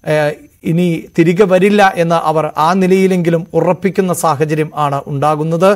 ഏഹ്, ഇനി തിരികെ വരില്ല എന്ന് അവർ ആ നിലയിലെങ്കിലും ഉറപ്പിക്കുന്ന സാഹചര്യം ആണ് ഉണ്ടാകുന്നത്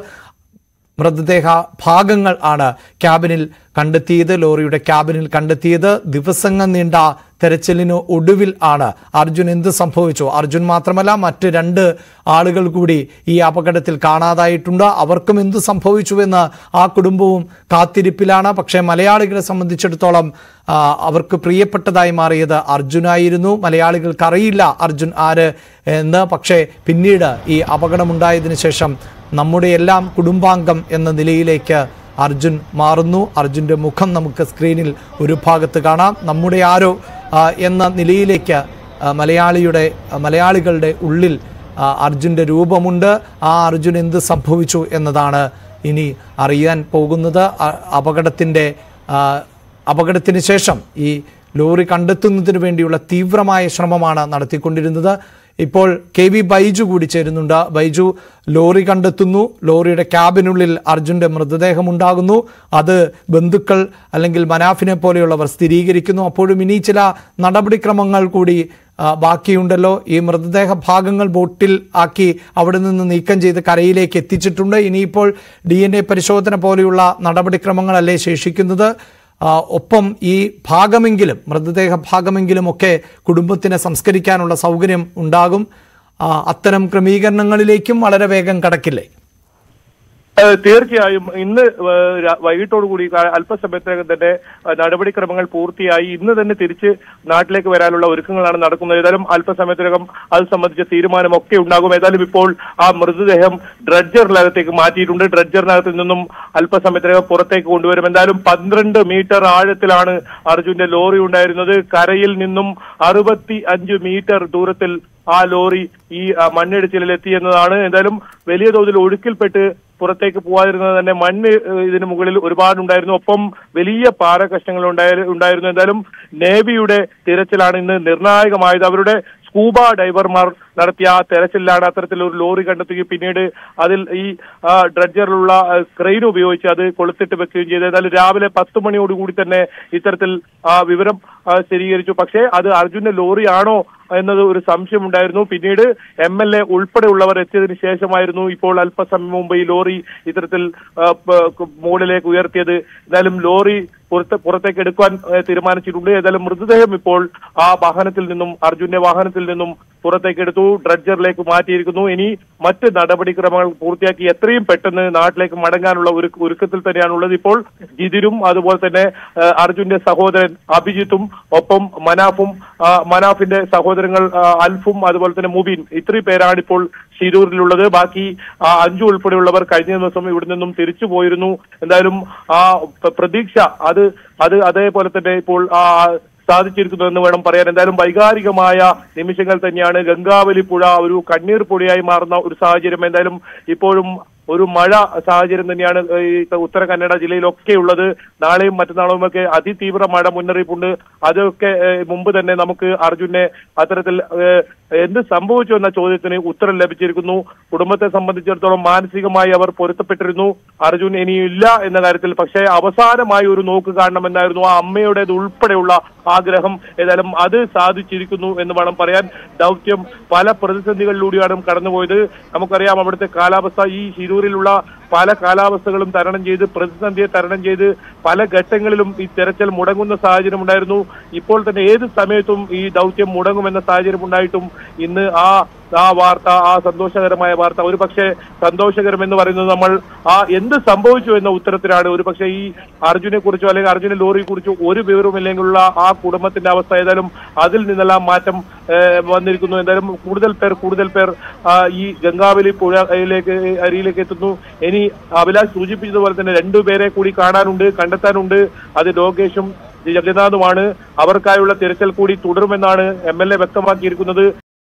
മൃതദേഹ ഭാഗങ്ങൾ ആണ് ക്യാബിനിൽ കണ്ടെത്തിയത് ലോറിയുടെ ക്യാബിനിൽ കണ്ടെത്തിയത് ദിവസങ്ങൾ നീണ്ട തെരച്ചിലിന് ഒടുവിൽ ആണ് അർജുൻ എന്ത് സംഭവിച്ചു അർജുൻ മാത്രമല്ല മറ്റ് രണ്ട് ആളുകൾ കൂടി ഈ അപകടത്തിൽ കാണാതായിട്ടുണ്ട് അവർക്കും എന്ത് സംഭവിച്ചുവെന്ന് ആ കുടുംബവും കാത്തിരിപ്പിലാണ് പക്ഷേ മലയാളികളെ സംബന്ധിച്ചിടത്തോളം ആ, അവർക്ക് പ്രിയപ്പെട്ടതായി മാറിയത് അർജുനായിരുന്നു മലയാളികൾക്ക് അറിയില്ല അർജുൻ ആര് എന്ന് പക്ഷേ പിന്നീട് ഈ അപകടമുണ്ടായതിനു ശേഷം നമ്മുടെ എല്ലാം കുടുംബാംഗം എന്ന നിലയിലേക്ക് അർജുൻ മാറുന്നു അർജുൻ്റെ മുഖം നമുക്ക് സ്ക്രീനിൽ ഒരു ഭാഗത്ത് കാണാം നമ്മുടെ ആരോ ആ, എന്ന നിലയിലേക്ക് ആ, മലയാളിയുടെ ആ, മലയാളികളുടെ ഉള്ളിൽ ആ, അർജുൻ്റെ രൂപമുണ്ട് ആ അർജുൻ എന്ത് സംഭവിച്ചു എന്നതാണ് ഇനി അറിയാൻ പോകുന്നത് അ- അപകടത്തിൻ്റെ ആ, അപകടത്തിന് ശേഷം ഈ ലോറി കണ്ടെത്തുന്നതിന് വേണ്ടിയുള്ള തീവ്രമായ ശ്രമമാണ് നടത്തിക്കൊണ്ടിരുന്നത് ഇപ്പോൾ കെ വി ബൈജു കൂടി ചേരുന്നുണ്ട് ബൈജു ലോറി കണ്ടെത്തുന്നു ലോറിയുടെ ക്യാബിനുള്ളിൽ അർജുൻ്റെ മൃതദേഹം ഉണ്ടാകുന്നു അത് ബന്ധുക്കൾ അല്ലെങ്കിൽ മനാഫിനെ പോലെയുള്ളവർ സ്ഥിരീകരിക്കുന്നു അപ്പോഴും ഇനി ചില നടപടിക്രമങ്ങൾ കൂടി ആ, ബാക്കിയുണ്ടല്ലോ ഈ മൃതദേഹ ഭാഗങ്ങൾ ബോട്ടിൽ ആക്കി അവിടെ നിന്ന് നീക്കം ചെയ്ത് കരയിലേക്ക് എത്തിച്ചിട്ടുണ്ട് ഇനിയിപ്പോൾ ഡി എൻ എ പരിശോധന പോലെയുള്ള നടപടിക്രമങ്ങളല്ലേ ശേഷിക്കുന്നത് ആ, ഒപ്പം ഈ ഭാഗമെങ്കിലും മൃതദേഹ ഭാഗമെങ്കിലും ഒക്കെ കുടുംബത്തിനെ സംസ്കരിക്കാനുള്ള സൗകര്യം ഉണ്ടാകും ആ, അത്തരം ക്രമീകരണങ്ങളിലേക്കും വളരെ വേഗം കടക്കില്ലേ ഏഹ് തീർച്ചയായും ഇന്ന് ഏഹ് ര- വൈകിട്ടോടുകൂടി ക- അല്പസമയത്തിനകം തന്നെ ഏഹ് നടപടിക്രമങ്ങൾ പൂർത്തിയായി ഇന്ന് തന്നെ തിരിച്ച് നാട്ടിലേക്ക് വരാനുള്ള ഒരുക്കങ്ങളാണ് നടക്കുന്നത് ഏതായാലും അല്പസമയത്തിനകം അത് സംബന്ധിച്ച തീരുമാനമൊക്കെ ഉണ്ടാകും ഏതായാലും ഇപ്പോൾ ആ മൃതദേഹം ഡ്രഡ്ജറിനകത്തേക്ക് മാറ്റിയിട്ടുണ്ട് ഡ്രഡ്ജറിനകത്ത് നിന്നും അല്പസമയത്തിനകം പുറത്തേക്ക് കൊണ്ടുവരും എന്തായാലും പന്ത്രണ്ട് മീറ്റർ ആഴത്തിലാണ് അർജുന്റെ ലോറി ഉണ്ടായിരുന്നത് കരയിൽ നിന്നും അറുപത്തി അഞ്ച് മീറ്റർ ദൂരത്തിൽ ആ ലോറി ഈ ആ, മണ്ണിടിച്ചിലിൽ എത്തി എന്നതാണ് എന്തായാലും വലിയ തോതിൽ ഒഴുക്കിൽപ്പെട്ട് പുറത്തേക്ക് പോകാതിരുന്നത് തന്നെ മണ്ണ് ഏഹ്, ഇതിന് മുകളിൽ ഒരുപാടുണ്ടായിരുന്നു ഒപ്പം വലിയ പാറ കഷ്ണങ്ങൾ ഉണ്ടായ- ഉണ്ടായിരുന്നു എന്തായാലും നേവിയുടെ തിരച്ചിലാണ് ഇന്ന് നിർണായകമായത് അവരുടെ സ്കൂബ ഡൈവർമാർ നടത്തിയ ആ തെരച്ചിലാണ് അത്തരത്തിൽ ഒരു ലോറി കണ്ടെത്തുകയും പിന്നീട് അതിൽ ഈ ആ, ഡ്രഡ്ജറിലുള്ള ആ, ക്രെയിൻ ഉപയോഗിച്ച് അത് കൊളുത്തിട്ട് വെക്കുകയും ചെയ്തു ഏതായാലും രാവിലെ പത്ത് മണിയോടുകൂടി തന്നെ ഇത്തരത്തിൽ ആ വിവരം ആ, സ്ഥിരീകരിച്ചു പക്ഷേ അത് അർജുന്റെ ലോറിയാണോ എന്നത് ഒരു സംശയമുണ്ടായിരുന്നു പിന്നീട് എം എൽ എ ഉൾപ്പെടെയുള്ളവർ എത്തിയതിനു ശേഷമായിരുന്നു ഇപ്പോൾ അല്പസമയം മുമ്പ് ഈ ലോറി ഇത്തരത്തിൽ ആ, പ- മുകളിലേക്ക് ഉയർത്തിയത് എന്തായാലും ലോറി പുറത്ത് പുറത്തേക്ക് എടുക്കാൻ ഏ, തീരുമാനിച്ചിട്ടുണ്ട് ഏതായാലും മൃതദേഹം ഇപ്പോൾ ആ വാഹനത്തിൽ നിന്നും അർജുന്റെ വാഹനത്തിൽ നിന്നും പുറത്തേക്ക് എടുത്തു ഡ്രഡ്ജറിലേക്ക് മാറ്റിയിരിക്കുന്നു ഇനി മറ്റ് നടപടിക്രമങ്ങൾ പൂർത്തിയാക്കി എത്രയും പെട്ടെന്ന് നാട്ടിലേക്ക് മടങ്ങാനുള്ള ഒരു ഒരുക്കത്തിൽ തന്നെയാണുള്ളത് ഇപ്പോൾ ജിതിനും അതുപോലെ തന്നെ ആ, അർജുന്റെ സഹോദരൻ അഭിജിത്തും ഒപ്പം മനാഫും ആ, മനാഫിന്റെ സഹോദരങ്ങൾ ആ, അൽഫും അതുപോലെ തന്നെ മുബീൻ ഇത്രയും പേരാണ് ഇപ്പോൾ ഷിരൂരിലുള്ളത് ബാക്കി ആ, അഞ്ചു ഉൾപ്പെടെയുള്ളവർ കഴിഞ്ഞ ദിവസം ഇവിടെ നിന്നും തിരിച്ചു പോയിരുന്നു എന്തായാലും ആ പ്ര- പ്രതീക്ഷ അത് അത് അതേപോലെ തന്നെ ഇപ്പോൾ ആ സാധിച്ചിരിക്കുന്നു എന്ന് വേണം പറയാൻ എന്തായാലും വൈകാരികമായ നിമിഷങ്ങൾ തന്നെയാണ് ഗംഗാവലി പുഴ ഒരു കണ്ണീർ പുഴയായി മാറുന്ന ഒരു സാഹചര്യം എന്തായാലും ഇപ്പോഴും ഒരു മഴ സാഹചര്യം തന്നെയാണ് ഈ ഉത്തര കന്നഡ ജില്ലയിലൊക്കെ ഉള്ളത് നാളെയും മറ്റന്നാളും ഒക്കെ അതിതീവ്ര മഴ മുന്നറിയിപ്പുണ്ട് അതൊക്കെ ഏഹ്, മുമ്പ് തന്നെ നമുക്ക് അർജുനെ അത്തരത്തിൽ ഏഹ്, എന്ത് സംഭവിച്ചു എന്ന ചോദ്യത്തിന് ഉത്തരം ലഭിച്ചിരിക്കുന്നു കുടുംബത്തെ സംബന്ധിച്ചിടത്തോളം മാനസികമായി അവർ പൊരുത്തപ്പെട്ടിരുന്നു അർജുൻ ഇനിയില്ല എന്ന കാര്യത്തിൽ പക്ഷേ അവസാനമായി ഒരു നോക്ക് കാണണമെന്നായിരുന്നു ആ അമ്മയുടേത് ഉൾപ്പെടെയുള്ള ആഗ്രഹം ഏതായാലും അത് സാധിച്ചിരിക്കുന്നു എന്ന് വേണം പറയാൻ ദൗത്യം പല പ്രതിസന്ധികളിലൂടെയാണ് കടന്നുപോയത് നമുക്കറിയാം അവിടുത്തെ കാലാവസ്ഥ ഈ ശിരൂരിലുള്ള പല കാലാവസ്ഥകളും തരണം ചെയ്ത് പ്രതിസന്ധിയെ തരണം ചെയ്ത് പല ഘട്ടങ്ങളിലും ഈ തെരച്ചിൽ മുടങ്ങുന്ന സാഹചര്യം ഉണ്ടായിരുന്നു ഇപ്പോൾ തന്നെ ഏത് സമയത്തും ഈ ദൗത്യം മുടങ്ങുമെന്ന സാഹചര്യം ഉണ്ടായിട്ടും ഇന്ന് ആ ആ വാർത്ത ആ സന്തോഷകരമായ വാർത്ത ഒരു പക്ഷേ സന്തോഷകരം എന്ന് പറയുന്നത് നമ്മൾ ആ എന്ത് സംഭവിച്ചു എന്ന ഉത്തരത്തിലാണ് ഒരു പക്ഷേ ഈ അർജുനെ കുറിച്ചോ അല്ലെങ്കിൽ അർജുന ലോറിയെ കുറിച്ചോ ഒരു വിവരമില്ലെങ്കിലുള്ള ആ കുടുംബത്തിന്റെ അവസ്ഥ ഏതായാലും അതിൽ നിന്നെല്ലാം മാറ്റം ഏഹ്, വന്നിരിക്കുന്നു എന്തായാലും കൂടുതൽ പേർ കൂടുതൽ പേർ ആ, ഈ ഗംഗാവലി പുഴയിലേക്ക് അരിയിലേക്ക് എത്തുന്നു ഇനി അഭിലാഷ് സൂചിപ്പിച്ചതുപോലെ തന്നെ രണ്ടുപേരെ കൂടി കാണാനുണ്ട് കണ്ടെത്താനുണ്ട് അത് ലോകേഷും ജഗന്നാഥുമാണ് അവർക്കായുള്ള തിരച്ചിൽ കൂടി തുടരുമെന്നാണ് എം എൽ എ വ്യക്തമാക്കിയിരിക്കുന്നത്